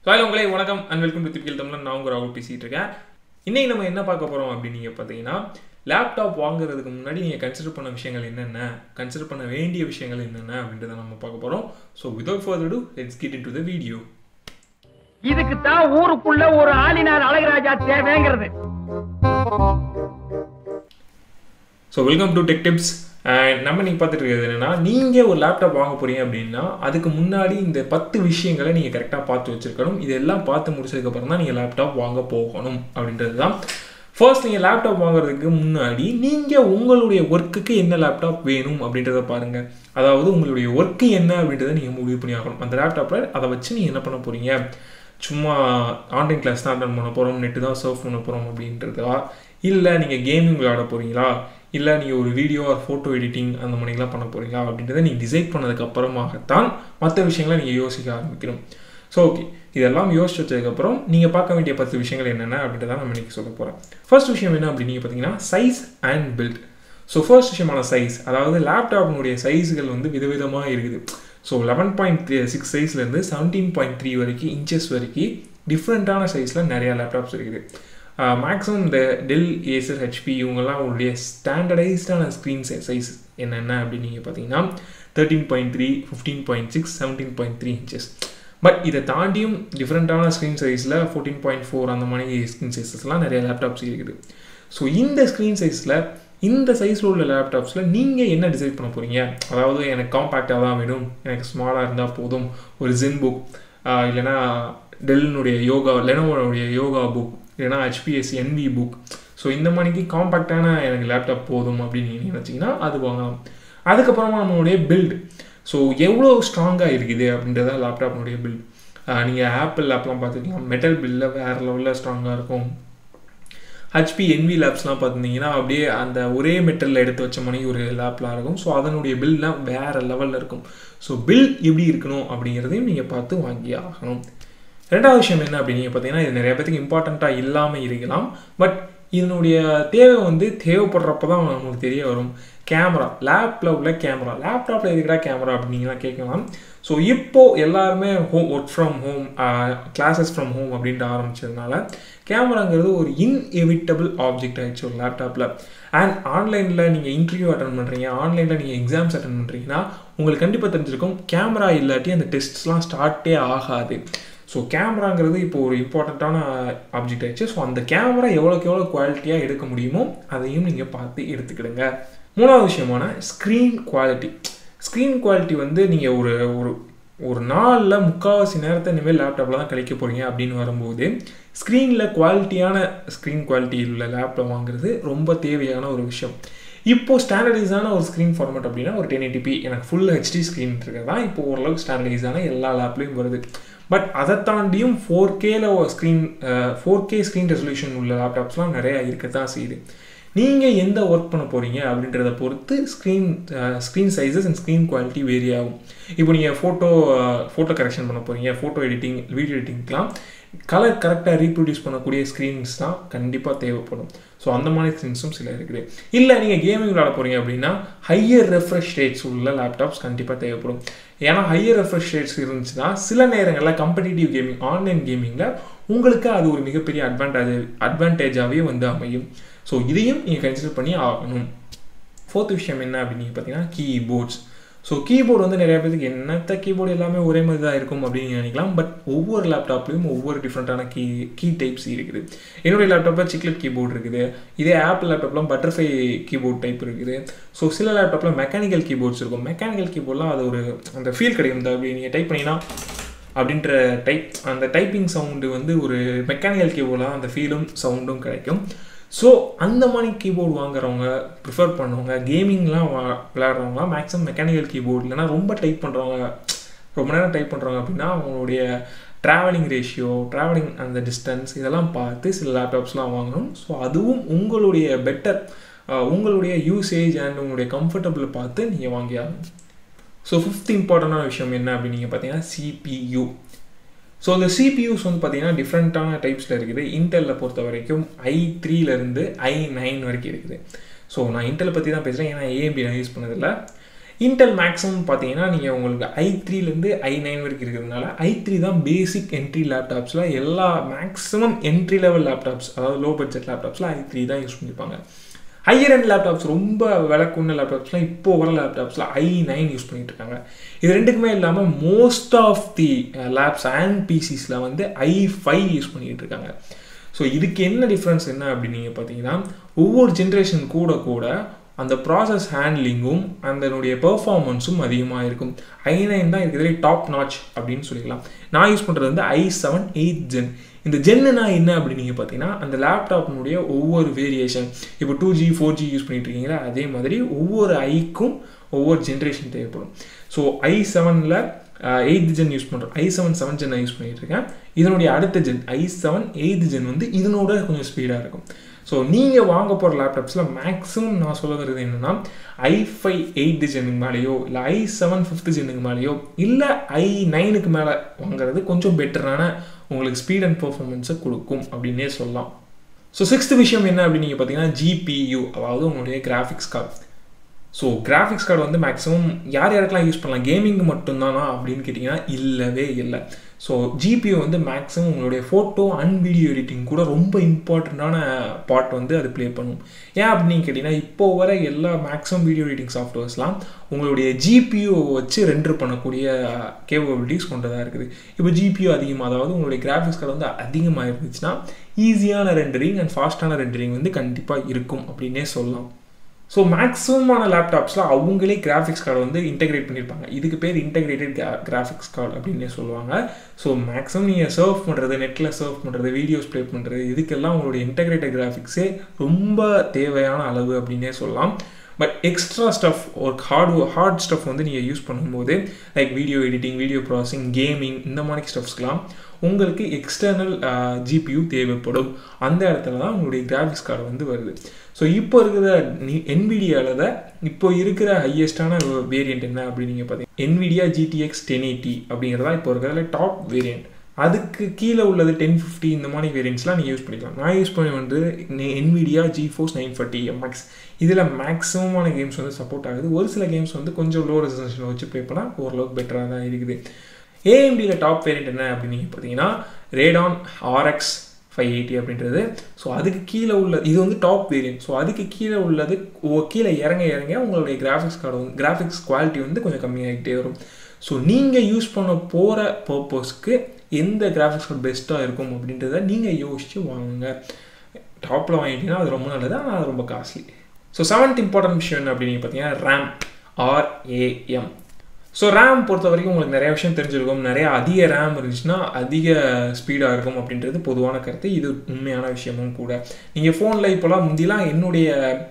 hi உங்களே வணக்கம் and welcome to typical Tamil நான் உங்கள் ராகுல் பேசிகிட்டு இருக்கேன் இன்றைக்கி நம்ம என்ன பார்க்க போகிறோம் அப்படின்னு நீங்கள் பார்த்தீங்கன்னா லேப்டாப் வாங்குறதுக்கு முன்னாடி நீங்கள் கன்சிடர் பண்ண விஷயங்கள் என்னென்ன கன்சிடர் பண்ண வேண்டிய விஷயங்கள் என்னென்ன அப்படின்றத நம்ம பார்க்க போகிறோம் so without further ado let's get into the video இதுக்கு தான் ஊருக்குள்ள ஒரு ஆளினார் அழகராஜா தேவைங்கிறது so welcome to tech tips நம்ம நீங்கள் பார்த்துட்டு இருக்கிறது என்னென்னா நீங்கள் ஒரு லேப்டாப் வாங்க போகிறீங்க அப்படின்னா அதுக்கு முன்னாடி இந்த பத்து விஷயங்களை நீங்கள் கரெக்டாக பார்த்து வச்சுருக்கணும் இதெல்லாம் பார்த்து முடிச்சதுக்கப்புறம் தான் நீங்கள் லேப்டாப் வாங்க போகணும் அப்படின்றது தான் ஃபர்ஸ்ட் நீங்கள் லேப்டாப் வாங்குறதுக்கு முன்னாடி நீங்கள் உங்களுடைய ஒர்க்குக்கு என்ன லேப்டாப் வேணும் அப்படின்றத பாருங்கள் அதாவது உங்களுடைய ஒர்க்கு என்ன அப்படின்றத நீங்கள் முடிவு பண்ணி ஆகணும் அந்த லேப்டாப்பில் அதை வச்சு நீங்கள் என்ன பண்ண போகிறீங்க சும்மா ஆன்லைன் கிளாஸ் தான் அட்டன் பண்ண போகிறோம் நெட்டு தான் சர்வ் பண்ண போகிறோம் அப்படின்றதா இல்லை நீங்கள் கேமிங் விளையாட போகிறீங்களா இல்லை நீங்கள் ஒரு வீடியோ ஆர் ஃபோட்டோ எடிட்டிங் அந்த மாதிரிலாம் பண்ண போகிறீங்களா அப்படின்றத நீங்கள் டிசைட் பண்ணதுக்கு அப்புறமாகத்தான் மற்ற விஷயங்களை நீங்கள் யோசிக்க ஆரம்பிக்கணும் ஸோ ஓகே இதெல்லாம் யோசிச்சு வச்சதுக்கப்புறம் நீங்கள் பார்க்க வேண்டிய பத்து விஷயங்கள் என்னென்ன அப்படின்றத நம்ம இன்றைக்கி சொல்ல போகிறோம் ஃபர்ஸ்ட் விஷயம் என்ன அப்படின்னு நீங்கள் பார்த்தீங்கன்னா size and build so first விஷயமான சைஸ் அதாவது லேப்டாப்னுடைய சைஸுகள் வந்து விதவிதமாக இருக்குது ஸோ லெவன் பாயிண்ட் சிக்ஸ் சைஸ்லேருந்து செவன்டீன் பாயிண்ட் த்ரீ வரைக்கும் இன்ச்சஸ் வரைக்கும் டிஃப்ரெண்ட்டான சைஸில் நிறையா லேப்டாப்ஸ் இருக்குது மேக்ஸிமம் இந்த டெல் ஏசர் ஹெச்பி இவங்கெல்லாம் அவங்களுடைய ஸ்டாண்டர்டைஸ்டான ஸ்க்ரீன் சைஸ் என்னென்ன அப்படின்னு நீங்கள் பார்த்தீங்கன்னா thirteen point three fifteen point six seventeen point three inches but இதை தாண்டியும் டிஃப்ரெண்ட்டான ஸ்க்ரீன் சைஸில் ஃபோர்டீன் பாயிண்ட் ஃபோர் அந்த மாதிரி ஸ்க்ரீன் சைஸஸ்லாம் நிறைய லேப்டாப்ஸ் இருக்குது ஸோ இந்த ஸ்க்ரீன் சைஸில் இந்த சைஸில் உள்ள லேப்டாப்ஸில் நீங்கள் என்ன டிசைட் பண்ண போகிறீங்க அதாவது எனக்கு காம்பேக்டாக தான் வேணும் எனக்கு ஸ்மாலாக இருந்தால் போதும் ஒரு ஜின் புக் இல்லைனா டெல்னுடைய யோகா லெனோவோடைய யோகா புக் இல்லைனா ஹெச்பிஎஸ் என்வி புக் ஸோ இந்த மாதிரிக்கு காம்பேக்டான எனக்கு லேப்டாப் போதும் அப்படின்னு நீங்கள் நினச்சிங்கன்னா அது வாங்கலாம் அதுக்கப்புறமா நம்மளுடைய பில்டு ஸோ எவ்வளோ ஸ்ட்ராங்காக இருக்குது அப்படின்றத லேப்டாப்னுடைய பில்ட் நீங்கள் ஆப்பிள் லேப்லாம் பார்த்துக்கலாம் மெட்டல் பில்லில் வேறு லெவலில் ஸ்ட்ராங்காக இருக்கும் ஹச்பி என்வி லேப்ஸ்லாம் பார்த்துருந்தீங்கன்னா அப்படியே அந்த ஒரே மெட்டலில் எடுத்து வச்ச மாதிரி ஒரு லேப்லாம் இருக்கும் ஸோ அதனுடைய பில்லாம் வேறு லெவலில் இருக்கும் ஸோ பில் எப்படி இருக்கணும் அப்படிங்கிறதையும் நீங்கள் பார்த்து வாங்கி ஆகணும் ரெண்டாவது விஷயம் என்ன அப்படின்னு பார்த்தீங்கன்னா இது நிறைய பேருக்கு இம்பார்ட்டண்ட்டாக இல்லாமல் இருக்கலாம் பட் இதனுடைய தேவை வந்து தேவைப்படுறப்ப தான் நமக்கு தெரிய வரும் கேமரா லேப்பில் உள்ள கேமரா லேப்டாப்பில் இருக்கிறா கேமரா அப்படின்லாம் கேட்கலாம் ஸோ இப்போது எல்லாருமே home work from home classes from home அப்படின்ட்டு ஆரம்பிச்சதுனால கேமராங்கிறது ஒரு இன்எவிட்டபிள் ஆப்ஜெக்ட் ஆகிடுச்சு ஒரு லேப்டாப்பில் அண்ட் ஆன்லைனில் நீங்கள் இன்டர்வியூ அட்டன் பண்ணுறீங்க ஆன்லைனில் நீங்கள் எக்ஸாம்ஸ் அட்டன் பண்ணுறீங்கன்னா உங்களுக்கு கண்டிப்பாக தெரிஞ்சிருக்கும் கேமரா இல்லாட்டி அந்த டெஸ்ட்ஸ்லாம் ஸ்டார்ட்டே ஆகாது ஸோ கேமராங்கிறது இப்போ ஒரு இம்பார்ட்டண்ட்டான ஆப்ஜெக்ட் ஆயிடுச்சு ஸோ அந்த கேமரா எவ்வளோக்கு எவ்வளோ குவாலிட்டியாக எடுக்க முடியுமோ அதையும் நீங்கள் பார்த்து எடுத்துக்கிடுங்க மூணாவது விஷயமான ஸ்க்ரீன் குவாலிட்டி ஸ்க்ரீன் குவாலிட்டி வந்து நீங்கள் ஒரு ஒரு ஒரு நாளில் முக்கால்வாசி நேரத்தை இனிமேல் லேப்டாப்பில் தான் கழிக்க போகிறீங்க அப்படின்னு வரும்போது ஸ்க்ரீனில் குவாலிட்டியான ஸ்க்ரீன் குவாலிட்டி உள்ள லேப்டாப் வாங்குறது ரொம்ப தேவையான ஒரு விஷயம் இப்போ ஸ்டாண்டர்டைஸான ஒரு ஸ்க்ரீன் ஃபார்மேட் அப்படின்னா ஒரு டென் எயிட்டிபி எனக்கு ஃபுல் ஹெச்டி ஸ்க்ரீன் இருக்கிறது தான் இப்போ ஓரளவுக்கு ஸ்டாண்டர்டைஸான எல்லா லேப்லையும் வருது பட் அதை தாண்டியும் ஃபோர் கேல screen four K screen resolution உள்ள லேப்டாப்ஸ்லாம் நிறையா இருக்க தான் செய்யுது நீங்கள் எந்த ஒர்க் பண்ண போகிறீங்க அப்படின்றத பொறுத்து screen screen sizes and screen quality vary ஆகும் இப்போ நீங்கள் ஃபோட்டோ ஃபோட்டோ கரெக்ஷன் பண்ண போகிறீங்க ஃபோட்டோ எடிட்டிங் வீடியோ எடிட்டிங்க்கெலாம் கலர் கரெக்டாக ரீப்ரொடியூஸ் பண்ணக்கூடிய ஸ்க்ரீன்ஸ் தான் கண்டிப்பாக தேவைப்படும் ஸோ அந்த மாதிரி ஸ்க்ரீன்ஸும் சில இருக்குது இல்லை நீங்கள் கேமிங் விளாட போகிறீங்க அப்படின்னா ஹையர் ரெஃப்ரெஷ் ரேட்ஸ் உள்ள லேப்டாப்ஸ் கண்டிப்பாக தேவைப்படும் ஏன்னா ஹையர் ரெஃப்ரெஷ் ரேட்ஸ் இருந்துச்சுன்னா சில நேரங்களில் கம்படிட்டிவ் கேமிங் ஆன்லைன் கேமிங்கில் உங்களுக்கு அது ஒரு மிகப்பெரிய அட்வான்டேஜ் அட்வான்டேஜாகவே வந்து அமையும் ஸோ இதையும் நீங்கள் கன்சிடர் பண்ணி ஆகணும் ஃபோர்த் விஷயம் என்ன அப்படின்னு பார்த்தீங்கன்னா கீபோர்ட்ஸ் ஸோ கீபோர்டு வந்து நிறைய பேருக்கு என்னத்த கீபோர்டு எல்லாமே ஒரே மாதிரி தான் இருக்கும் அப்படின்னு நினைக்கலாம் பட் ஒவ்வொரு லேப்டாப்லையும் ஒவ்வொரு டிஃப்ரெண்ட்டான கீ கீ டைப்ஸ் இருக்குது என்னுடைய லேப்டாப்பில் சிக்லெட் கீபோர்டு இருக்குது இதே ஆப்பிள் லேப்டாப்லாம் பட்டர்ஃப்ளை கீபோர்ட் டைப் இருக்குது ஸோ சில லேப்டாப்பில் மெக்கானிக்கல் கீபோர்ட்ஸ் இருக்கும் மெக்கானிக்கல் கீபோர்ட்லாம் அது ஒரு அந்த ஃபீல் கிடைக்கும் இந்த அப்படி நீங்கள் டைப் பண்ணிங்கன்னா அப்படின்ற டைப் அந்த டைப்பிங் சவுண்டு வந்து ஒரு மெக்கானிக்கல் கீபோர்டில் அந்த ஃபீலும் சவுண்டும் கிடைக்கும் ஸோ அந்த மாதிரி கீபோர்டு வாங்குறவங்க ப்ரிஃபர் பண்ணுறவங்க கேமிங்லாம் வா விளையாடுறவங்க மேக்ஸிமம் மெக்கானிக்கல் கீபோர்டு இல்லைனா ரொம்ப டைப் பண்ணுறவங்க ரொம்ப நேரம் டைப் பண்ணுறவங்க அப்படின்னா அவங்களுடைய ட்ராவலிங் ரேஷியோ ட்ராவலிங் அந்த டிஸ்டன்ஸ் இதெல்லாம் பார்த்து சில லேப்டாப்ஸ்லாம் வாங்கணும் ஸோ அதுவும் உங்களுடைய பெட்டர் உங்களுடைய யூசேஜ் அண்ட் உங்களுடைய கம்ஃபர்டபுள் பார்த்து நீங்கள் வாங்கி ஆகணும் ஸோ ஃபிஃப்த் இம்பார்ட்டண்டான விஷயம் என்ன அப்படின்னு நீங்கள் பார்த்தீங்கன்னா சிபியூ ஸோ இந்த சிபியூஸ் வந்து பார்த்தீங்கன்னா டிஃப்ரெண்ட்டான டைப்ஸில் இருக்குது இன்டெல்லில் பொறுத்த வரைக்கும் ஐ த்ரீலேருந்து ஐ நைன் வரைக்கும் இருக்குது ஸோ நான் இன்டெல் பற்றி தான் பேசுகிறேன் ஏன்னா ஏஎம்பி நான் யூஸ் பண்ணதில்லை இன்டெல் மேக்ஸிமம் பார்த்தீங்கன்னா நீங்கள் உங்களுக்கு ஐ த்ரீலேருந்து ஐ நைன் வரைக்கும் இருக்கிறதுனால ஐ த்ரீ தான் பேசிக் என்ட்ரி லேப்டாப்ஸில் எல்லா மேக்ஸிமம் என்ட்ரி லெவல் லேப்டாப்ஸ் அதாவது லோ பட்ஜெட் லேப்டாப்ஸில் ஐ த்ரீ தான் யூஸ் பண்ணிப்பாங்க ஹையர் எண்ட் லேப்டாப்ஸ் ரொம்ப விளக்குన్న லேப்டாப்ஸ்லாம் இப்போ வர லேப்டாப்ஸில் ஐ நைன் யூஸ் பண்ணிட்டு இருக்காங்க இது ரெண்டுக்குமே இல்லாமல் most of the labs and பிசிஸில் வந்து ஐ ஃபைவ் யூஸ் பண்ணிட்டு இருக்காங்க ஸோ இதுக்கு என்ன டிஃப்ரென்ஸ் என்ன அப்படின்னு நீங்கள் பார்த்தீங்கன்னா ஒவ்வொரு ஜென்ரேஷன் கூட கூட அந்த ப்ராசஸ் ஹேண்ட்லிங்கும் அதனுடைய பெர்ஃபார்மன்ஸும் அதிகமாக இருக்கும் ஐ நைன் தான் இருக்கிறதுலே டாப் நாச் அப்படின்னு சொல்லிக்கலாம் நான் யூஸ் பண்ணுறது வந்து ஐ செவன் எயிட் ஜென் இந்த ஜென்னுனா என்ன அப்படின்னு நீங்கள் பார்த்தீங்கன்னா அந்த லேப்டாப்னுடைய ஒவ்வொரு வேரியேஷன் இப்போ two G four G use பண்ணிட்டு இருக்கீங்களா அதே மாதிரி ஒவ்வொரு ஐக்கும் ஒவ்வொரு ஜென்ரேஷன் தேவைப்படும் ஸோ ஐ செவனில் எயித் ஜென் யூஸ் பண்ணுறோம் I seven seven gen use பண்ணிட்டு இருக்கேன் இதனுடைய அடுத்த gen I seven eighth gen வந்து இதனோட கொஞ்சம் ஸ்பீடாக இருக்கும் ஸோ நீங்கள் வாங்க போகிற லேப்டாப்ஸில் மேக்ஸிமம் நான் சொல்ல வருது என்னென்னா ஐ ஃபைவ் எயிட் ஜெனுக்கு மேலேயோ இல்லை ஐ செவன் ஃபிஃப்த் ஜெனுக்கு மேலேயோ இல்லை ஐ நைனுக்கு மேலே வாங்குறது கொஞ்சம் பெட்டரான உங்களுக்கு ஸ்பீட் அண்ட் பர்ஃபார்மன்ஸை கொடுக்கும் அப்படின்னே சொல்லலாம் ஸோ சிக்ஸ்த் விஷயம் என்ன அப்படின்னு நீங்கள் பார்த்தீங்கன்னா ஜிபியு அதாவது உங்களுடைய graphics card so graphics card வந்து மேக்ஸிமம் யார் யாருக்கெல்லாம் யூஸ் பண்ணலாம் கேமிங் மட்டும்தானா அப்படின்னு கேட்டிங்கன்னா இல்லவே இல்லை ஸோ ஜிபியூ வந்து மேக்ஸிமம் உங்களுடைய ஃபோட்டோ அண்ட் வீடியோ எடிட்டிங் கூட ரொம்ப இம்பார்ட்டண்ட்டான பார்ட் வந்து அது ப்ளே பண்ணும் ஏன் அப்படின்னு கேட்டிங்கன்னா இப்போ வர எல்லா மேக்ஸிமம் வீடியோ எடிட்டிங் சாஃப்ட்வேர்ஸ்லாம் உங்களுடைய ஜிபியூ வச்சு ரெண்டர் பண்ணக்கூடிய கேப்பபிலிட்டிஸ் கொண்டதாக இருக்குது இப்போ ஜிபியூ அதிகமாக அதாவது உங்களுடைய கிராஃபிக்ஸ் கார்டு வந்து அதிகமாக இருந்துச்சுன்னா ஈஸியான ரெண்டரிங் அண்ட் ஃபாஸ்ட்டான ரெண்டரிங் வந்து கண்டிப்பாக இருக்கும் அப்படின்னே சொல்லலாம் ஸோ மேக்ஸிமமான லேப்டாப்ஸில் அவங்களே கிராஃபிக்ஸ் கார்டு வந்து இன்டெகிரேட் பண்ணியிருப்பாங்க இதுக்கு பேர் இன்டெகிரேட்டட் கிராஃபிக்ஸ் கார்டு அப்படின்னே சொல்லுவாங்க ஸோ மேக்ஸிமம் நீங்கள் சர்வ் பண்ணுறது நெட்டில் சர்வ் பண்ணுறது வீடியோஸ் ப்ளே பண்ணுறது இதுக்கெல்லாம் உங்களுடைய இன்டெகிரேட்டட் கிராஃபிக்ஸே ரொம்ப தேவையான அளவு அப்படின்னே சொல்லலாம் பட் எக்ஸ்ட்ரா ஸ்டஃப் ஒரு ஹார்ட் ஹார்ட் ஸ்டஃப் வந்து நீங்கள் யூஸ் பண்ணும்போது like video editing video processing gaming இந்த மாதிரி ஸ்டஃப்ஸ்க்கெலாம் உங்களுக்கு எக்ஸ்டர்னல் ஜிபியூ தேவைப்படும் அந்த இடத்துல தான் உங்களுடைய கிராஃபிக்ஸ் கார்டு வந்து வருது ஸோ இப்போ இருக்கிற என்விடியாவில் தான் இப்போ இருக்கிற ஹையஸ்டான வேரியண்ட் என்ன அப்படின்னு நீங்கள் பார்த்தீங்கன்னா என்விடியா ஜிடிஎக்ஸ் டென் எயிட்டி அப்படிங்கிறதா இப்போ இருக்கிறதுல டாப் வேரியண்ட் அதுக்கு கீழே உள்ளது டென் ஃபிஃப்டி இந்த மாதிரி வேரியன்ட்ஸ்லாம் நீங்கள் யூஸ் பண்ணிக்கலாம் நான் யூஸ் பண்ணி வந்து Nvidia GeForce nine forty MX இதில் மேக்ஸிமமான கேம்ஸ் வந்து சப்போர்ட் ஆகுது ஒரு சில கேம்ஸ் வந்து கொஞ்சம் லோ ரெசல்யூஷன் வச்சு ப்ளே பண்ணால் ஓரளவுக்கு பெட்டராக தான் இருக்குது ஏஎம்டியில் டாப் வேரியண்ட் என்ன அப்படின்னு நீங்கள் பார்த்தீங்கன்னா ரேடான் ஆர்எக்ஸ் ஃபைவ் எயிட்டி அப்படின்றது ஸோ அதுக்கு கீழே உள்ள இது வந்து டாப் வேரியன்ட் ஸோ அதுக்கு கீழே உள்ளது கீழே இறங்க இறங்க உங்களுடைய கிராஃபிக்ஸ் கார்டு வந்து கிராஃபிக்ஸ் குவாலிட்டி வந்து கொஞ்சம் கம்மியாகிட்டே வரும் ஸோ நீங்கள் யூஸ் பண்ண போகிற பர்பஸ்க்கு எந்த கிராஃபிக்ஸ் கார்டு பெஸ்ட்டாக இருக்கும் அப்படின்றத நீங்கள் யோசித்து வாங்குங்க டாப்பில் வாங்கிட்டீங்கன்னா அது ரொம்ப நல்லது ஆனால் அது ரொம்ப காஸ்ட்லி ஸோ செவன்த் இம்பார்ட்டன்ட் விஷயம் என்ன அப்படின்னு பார்த்தீங்கன்னா ரேம் ஆர்ஏஎம் ஸோ ரேம் பொறுத்த வரைக்கும் உங்களுக்கு நிறைய விஷயம் தெரிஞ்சிருக்கும் நிறைய அதிக ரேம் இருந்துச்சுன்னா அதிக ஸ்பீடாக இருக்கும் அப்படின்றது பொதுவான கருத்து இது உண்மையான விஷயமும் கூட நீங்கள் ஃபோனில் இப்போலாம் முந்திலாம் என்னுடைய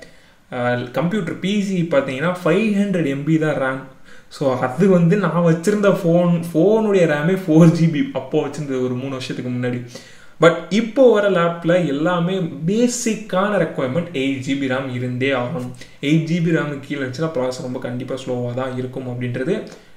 கம்ப்யூட்டர் பிசி பார்த்தீங்கன்னா ஃபைவ் ஹண்ட்ரட் எம்பி தான் ரேம் ஸோ அது வந்து நான் வச்சுருந்த ஃபோன் ஃபோனுடைய ரேமே ஃபோர் ஜிபி அப்போது வச்சுருந்தது ஒரு மூணு வருஷத்துக்கு முன்னாடி பட் இப்போ வர லேப்பில் எல்லாமே பேசிக்கான ரெக்குவயர்மெண்ட் எயிட் ஜிபி ரேம் இருந்தே ஆகணும் எயிட் ஜிபி ரேமுக்கு கீழே இருந்துச்சுன்னா ப்ராசஸ் ரொம்ப கண்டிப்பாக ஸ்லோவாக தான் இருக்கும் அப்படின்றது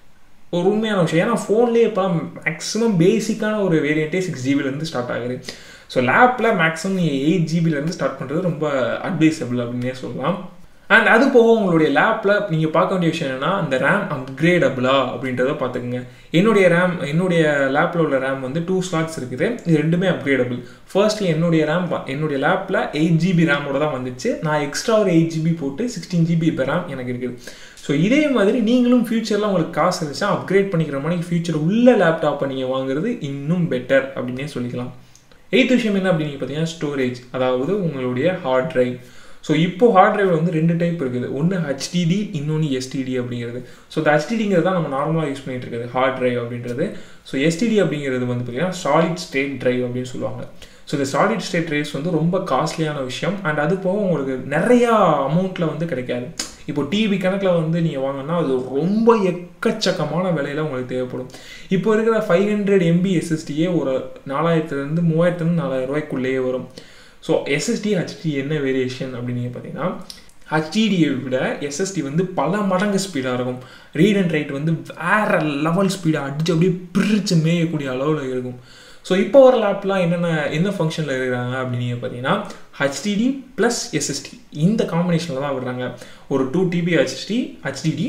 ஒரு உண்மையான விஷயம் ஏன்னா ஃபோன்லேயே இப்போ மேக்ஸிமம் பேசிக்கான ஒரு வேரியண்ட்டே சிக்ஸ் ஜிபிலேருந்து ஸ்டார்ட் ஆகுது ஸோ லேப்பில் மேக்ஸிமம் நீங்கள் எயிட் ஜிபிலேருந்து ஸ்டார்ட் பண்ணுறது ரொம்ப அட்வைசபிள் அப்படின்னே சொல்லலாம் அண்ட் அது போக உங்களுடைய லேப்பில் நீங்கள் பார்க்க வேண்டிய விஷயம் என்னன்னா அந்த ரேம் அப்கிரேடபிளா அப்படின்றத பார்த்துக்குங்க என்னுடைய ரேம் என்னுடைய லேப்பில் உள்ள ரேம் வந்து டூ ஸ்லாட்ஸ் இருக்குது இது ரெண்டுமே அப்கிரேடபிள் ஃபர்ஸ்ட்லி என்னுடைய ரேம் என்னுடைய லேப்பில் எயிட் ஜிபி ரேமோட தான் வந்துச்சு நான் எக்ஸ்ட்ரா ஒரு எயிட் ஜிபி போட்டு சிக்ஸ்டீன் ஜிபி இப்போ ரேம் எனக்கு இருக்குது ஸோ இதே மாதிரி நீங்களும் ஃபியூச்சரில் உங்களுக்கு காசு இருந்துச்சா அப்கிரேட் பண்ணிக்கிற மாதிரி ஃபியூச்சர் உள்ள லேப்டாப்பை நீங்கள் வாங்குறது இன்னும் பெட்டர் அப்படின்னே சொல்லிக்கலாம் எயித் விஷயம் என்ன அப்படின்னு பார்த்தீங்கன்னா ஸ்டோரேஜ் அதாவது உங்களுடைய ஹார்ட் டிரைவ் ஸோ இப்போ ஹார்ட் டிரைவில் வந்து ரெண்டு டைப் இருக்குது ஒன்று ஹெச்டிடி இன்னொன்று எஸ்டிடி அப்படிங்கிறது ஸோ இந்த ஹெச்டிடிங்கிறது தான் நம்ம நார்மலாக யூஸ் பண்ணிட்டு இருக்குது ஹார்ட் டிரைவ் அப்படின்றது ஸோ எஸ்டிடி அப்படிங்கிறது வந்து பார்த்தீங்கன்னா சாலிட் ஸ்டேட் டிரைவ் அப்படின்னு சொல்லுவாங்க ஸோ இந்த சாலிட் ஸ்டேட் ட்ரைவ்ஸ் வந்து ரொம்ப காஸ்ட்லியான விஷயம் அண்ட் அது போக உங்களுக்கு நிறையா அமௌண்ட்டில் வந்து கிடைக்காது இப்போ டிவி கணக்கில் வந்து நீங்கள் வாங்கினா அது ரொம்ப எக்கச்சக்கமான விலையில் உங்களுக்கு தேவைப்படும் இப்போ இருக்கிற ஃபைவ் ஹண்ட்ரட் எம்பி எஸ்எஸ்டியே ஒரு நாலாயிரத்துலேருந்து மூவாயிரத்துலேருந்து நாலாயிரம் ரூபாய்க்குள்ளேயே வரும் ஸோ எஸ்எஸ்டி ஹெச்டி என்ன வேரியேஷன் அப்படின்னு நீங்கள் பார்த்தீங்கன்னா ஹச்டிடியை விட எஸ்எஸ்டி வந்து பல மடங்கு ஸ்பீடாக இருக்கும் ரீட் அண்ட் ரைட் வந்து வேற லெவல் ஸ்பீடாக அடிச்சு அப்படியே பிரித்து மேயக்கூடிய அளவில் இருக்கும் ஸோ இப்போ வர லேப்லாம் என்னென்ன என்ன ஃபங்க்ஷனில் இருக்கிறாங்க அப்படின்னு நீங்கள் பார்த்தீங்கன்னா ஹச்டிடி ப்ளஸ் எஸ்எஸ்டி இந்த காம்பினேஷனில் தான் விடுறாங்க ஒரு டூ டிபி ஹெச்டி ஹச்டிடி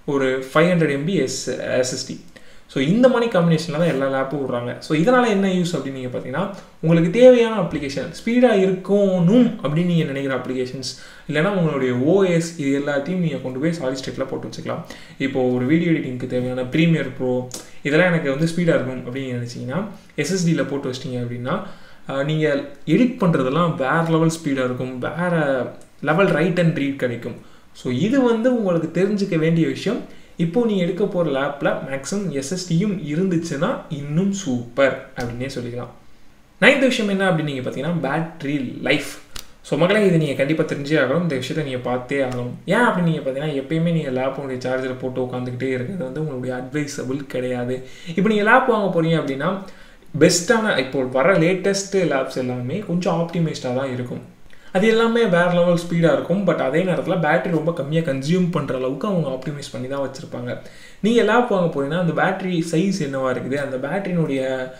ஒரு five hundred MB S SSD so இந்த மாதிரி காம்பினேஷனில் தான் எல்லா லேப்பும் விட்றாங்க ஸோ இதனால் என்ன யூஸ் அப்படின்னு நீங்கள் பார்த்தீங்கன்னா உங்களுக்கு தேவையான அப்ளிகேஷன் ஸ்பீடாக இருக்கணும் அப்படின்னு நீங்கள் நினைக்கிற அப்ளிகேஷன்ஸ் இல்லைனா உங்களுடைய ஓஎஸ் இது எல்லாத்தையும் நீங்கள் கொண்டு போய் சாலிட் ஸ்டேட்டில் போட்டு வச்சுக்கலாம் இப்போது ஒரு வீடியோ எடிட்டிங்க்கு தேவையான ப்ரீமியர் ப்ரோ இதெல்லாம் எனக்கு வந்து ஸ்பீடாக இருக்கும் அப்படின்னு நினச்சிங்கன்னா எஸ்எஸ்டியில் போட்டு வச்சிட்டிங்க அப்படின்னா நீங்கள் எடிட் பண்ணுறதெல்லாம் வேறு லெவல் ஸ்பீடாக இருக்கும் வேறு லெவல் ரைட் அண்ட் ரீட் கிடைக்கும் ஸோ இது வந்து உங்களுக்கு தெரிஞ்சுக்க வேண்டிய விஷயம் இப்போது நீ எடுக்க போகிற லேப்பில் மேக்ஸிமம் எஸ்எஸ்டியும் இருந்துச்சுன்னா இன்னும் சூப்பர் அப்படின்னே சொல்லிக்கலாம் நைன்த் விஷயம் என்ன அப்படின்னு நீங்கள் பார்த்தீங்கன்னா பேட்ரி லைஃப் ஸோ மகளே இது நீங்கள் கண்டிப்பாக தெரிஞ்சே ஆகணும் இந்த விஷயத்தை நீங்கள் பார்த்தே ஆகணும் ஏன் அப்படின்னு நீங்கள் பார்த்தீங்கன்னா எப்பயுமே நீங்கள் லேப்போடைய சார்ஜரை போட்டு உட்காந்துக்கிட்டே இருக்கிறது வந்து உங்களுடைய அட்வைசபிள் கிடையாது இப்போ நீங்கள் லேப் வாங்க போகிறீங்க அப்படின்னா பெஸ்ட்டான இப்போ வர லேட்டஸ்ட்டு லேப்ஸ் எல்லாமே கொஞ்சம் ஆப்டிமைஸ்டாக தான் இருக்கும் அது எல்லாமே வேறு லெவல் ஸ்பீடாக இருக்கும் பட் அதே நேரத்தில் பேட்டரி ரொம்ப கம்மியாக கன்சியூம் பண்ணுற அளவுக்கு அவங்க ஆப்டிமைஸ் பண்ணி தான் வச்சுருப்பாங்க நீங்கள் லேப் வாங்க போகிறீங்கன்னா அந்த பேட்டரி சைஸ் என்னவாக இருக்குது அந்த பேட்டரியினுடைய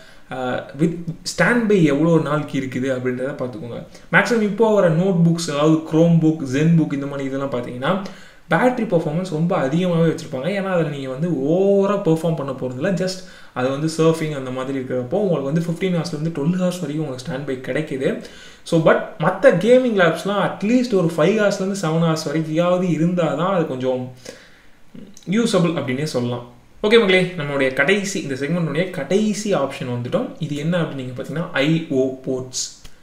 வித் ஸ்டாண்ட் பை எவ்வளோ நாளைக்கு இருக்குது அப்படின்றத பார்த்துக்கோங்க மேக்ஸிமம் இப்போ வர நோட் புக்ஸ் அதாவது க்ரோம் புக் ஜென் புக் இந்த மாதிரி இதெல்லாம் பார்த்தீங்கன்னா பேட்ரி பர்ஃபார்மன்ஸ் ரொம்ப அதிகமாகவே வச்சுருப்பாங்க ஏன்னா அதில் நீங்கள் வந்து ஓவராக பெர்ஃபார்ம் பண்ண போகிறதில்ல ஜஸ்ட் அது வந்து சர்ஃபிங் அந்த மாதிரி இருக்கிறப்போ உங்களுக்கு வந்து ஃபிஃப்டீன் ஹவர்ஸ்லேருந்து டுவெல் ஹவர்ஸ் வரைக்கும் உங்களுக்கு ஸ்டாண்ட் பை கிடைக்குது ஸோ பட் மற்ற கேமிங் லேப்ஸ்லாம் அட்லீஸ்ட் ஒரு ஃபைவ் ஹவர்ஸ்லேருந்து செவன் ஹவர்ஸ் வரைக்கும் இருந்தால் தான் அது கொஞ்சம் யூஸபிள் அப்படின்னே சொல்லலாம் ஓகே மக்களே நம்மளுடைய கடைசி இந்த செக்மெண்ட்டுடைய கடைசி ஆப்ஷன் வந்துட்டோம் இது என்ன அப்படின்னு நீங்கள் பார்த்தீங்கன்னா ஐஓ போர்ட்ஸ்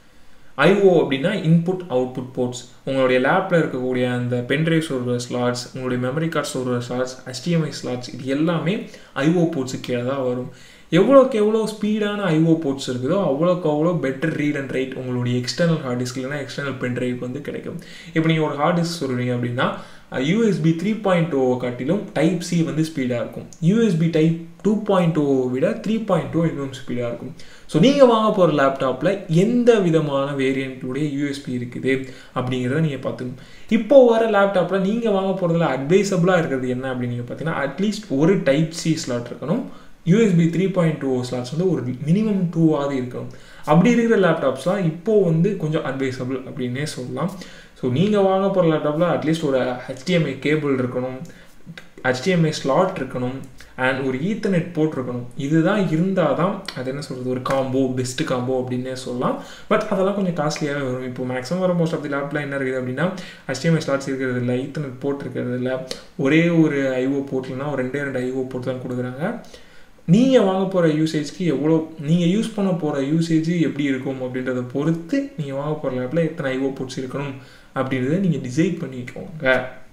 ஐஓ அப்படின்னா இன்புட் அவுட்புட் போர்ட்ஸ் உங்களுடைய லேப்பில் இருக்கக்கூடிய அந்த பென்ட்ரைவ் சோர்வர் ஸ்லாட்ஸ் உங்களுடைய மெமரி கார்டு சோர்வர் ஸ்லாட்ஸ் HDMI ஸ்லாட்ஸ் இது எல்லாமே ஐஓ போர்ட்ஸு கீழே தான் வரும் எவ்வளோக்கு எவ்வளோ ஸ்பீடான ஐஓ போர்ட்ஸ் இருக்குதோ அவ்வளோக்கு அவ்வளோ பெட்டர் ரீட் அண்ட் ரைட் உங்களுடைய எக்ஸ்டர்னல் ஹார்ட் டிஸ்க் இல்லைனா எக்ஸ்டர்னல் பென்ட்ரைவ் வந்து கிடைக்கும் இப்போ நீங்கள் ஒரு ஹார்ட் டிஸ்க் சொல்கிறீங்க அப்படின்னா யூஎஸ்பி த்ரீ பாயிண்ட் ஓ காட்டிலும் டைப் சி வந்து ஸ்பீடாக இருக்கும் USB type two point O விட த்ரீ பாயிண்ட் ஓ இன்னும் ஸ்பீடாக இருக்கும் ஸோ நீங்கள் வாங்க போகிற லேப்டாப்பில் எந்த விதமான வேரியண்ட்டுடைய யூஎஸ்பி இருக்குது அப்படிங்கிறத நீங்கள் பார்த்துக்கணும் இப்போ வர லேப்டாப்பில் நீங்கள் வாங்க போகிறதுல அட்வைசபிளாக இருக்கிறது என்ன அப்படின்னு நீங்கள் பார்த்தீங்கன்னா அட்லீஸ்ட் ஒரு டைப் சி ஸ்லாட் இருக்கணும் USB three point two slots வந்து ஒரு மினிமம் டூவாவது இருக்கணும் அப்படி இருக்கிற லேப்டாப்ஸ்லாம் இப்போது வந்து கொஞ்சம் அட்வைசபிள் அப்படின்னே சொல்லலாம் ஸோ நீங்கள் வாங்க போகிற லேப்டாப்பில் அட்லீஸ்ட் ஒரு ஹெச்டிஎம்ஐ கேபிள் இருக்கணும் ஹெச்டிஎம்ஐ ஸ்லாட் இருக்கணும் அண்ட் ஒரு ஈத்தர்நெட் போட்டிருக்கணும் இதுதான் இருந்தால் தான் அது என்ன சொல்கிறது ஒரு காம்போ பெஸ்ட்டு காம்போ அப்படின்னே சொல்லலாம் பட் அதெல்லாம் கொஞ்சம் காஸ்ட்லியாகவே வரும் இப்போ மேக்ஸிமம் வர மோஸ்ட் ஆஃப் தி லேப்பில் என்ன இருக்குது அப்படின்னா ஹெச்டிஎம்ஐ ஸ்லாட்ஸ் இருக்கிறது இல்லை ஈத்தர்நெட் போர்ட் இருக்கிறது இல்லை ஒரே ஒரு ஐஓ போர்ட்லனா ஒரு ரெண்டே ரெண்டு ஐஓ போர்ட் தான் கொடுக்குறாங்க நீங்கள் வாங்க போகிற யூசேஜ்க்கு எவ்வளோ நீங்கள் யூஸ் பண்ண போகிற யூசேஜ் எப்படி இருக்கும் அப்படின்றத பொறுத்து நீங்கள் வாங்க போகிற லேப்பில் எத்தனை ஐஓ போர்ட்ஸ் இருக்கணும் அப்படின்றத நீங்கள் டிசைட் பண்ணிக்கோங்க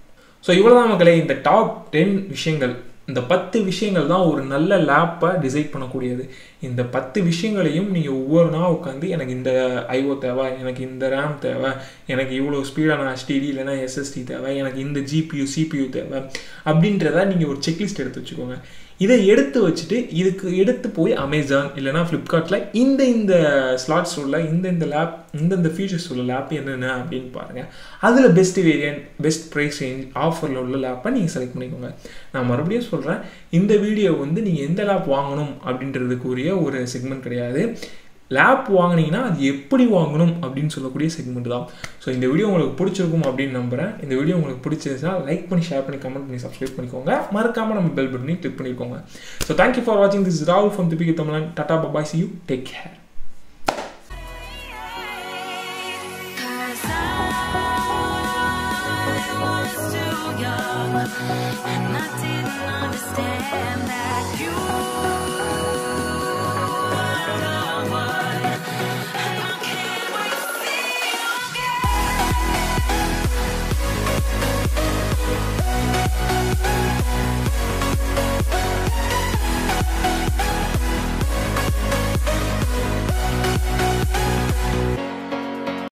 ஸோ இவ்வளோ தான் மக்களே இந்த டாப் டென் விஷயங்கள் இந்த பத்து விஷயங்கள் தான் ஒரு நல்ல லேப்பை டிசைட் பண்ணக்கூடியது இந்த பத்து விஷயங்களையும் நீங்கள் ஒவ்வொரு நாள் உட்காந்து எனக்கு இந்த ஐஓ தேவை எனக்கு இந்த ரேம் தேவை எனக்கு இவ்வளோ ஸ்பீடான HDD இல்லைனா எஸ்எஸ்டி தேவை எனக்கு இந்த ஜிபியூ சிபியூ தேவை அப்படின்றத நீங்கள் ஒரு செக்லிஸ்ட் எடுத்து வச்சுக்கோங்க இதை எடுத்து வச்சுட்டு இதுக்கு எடுத்து போய் அமேசான் இல்லைனா ஃப்ளிப்கார்ட்டில் இந்த இந்த ஸ்லாட்ஸ் உள்ள இந்த இந்த லேப் இந்த இந்த ஃபீச்சர்ஸ் உள்ள லேப் என்னென்ன அப்படின்னு பாருங்கள் அதில் best variant best price range ஆஃபரில் உள்ள லேப்பை நீங்கள் செலக்ட் பண்ணிக்கோங்க நான் மறுபடியும் சொல்கிறேன் இந்த வீடியோ வந்து நீங்கள் எந்த லேப் வாங்கணும் அப்படின்றதுக்குரிய ஒரு செக்மெண்ட் கிடையாது லேப் வாங்கினீங்கன்னா அது எப்படி வாங்கணும் அப்படின்னு சொல்லக்கூடிய செக்மெண்ட் தான் ஸோ இந்த வீடியோ உங்களுக்கு பிடிச்சிருக்கும் அப்படின்னு நம்புறேன் இந்த வீடியோ உங்களுக்கு பிடிச்சிருச்சுன்னா லைக் பண்ணி ஷேர் பண்ணி கமெண்ட் பண்ணி சப்ஸ்கிரைப் பண்ணிக்கோங்க மறக்காம நம்ம பெல் பட்டனி கிளிக் பண்ணிக்கோங்க ஸோ தேங்க்யூ ஃபார் வாட்சிங் திஸ் ராகுல் ஃப்ரம் திபிகி தமிழன் Tata bye bye C you take care Cause I was too young and I didn't understand that you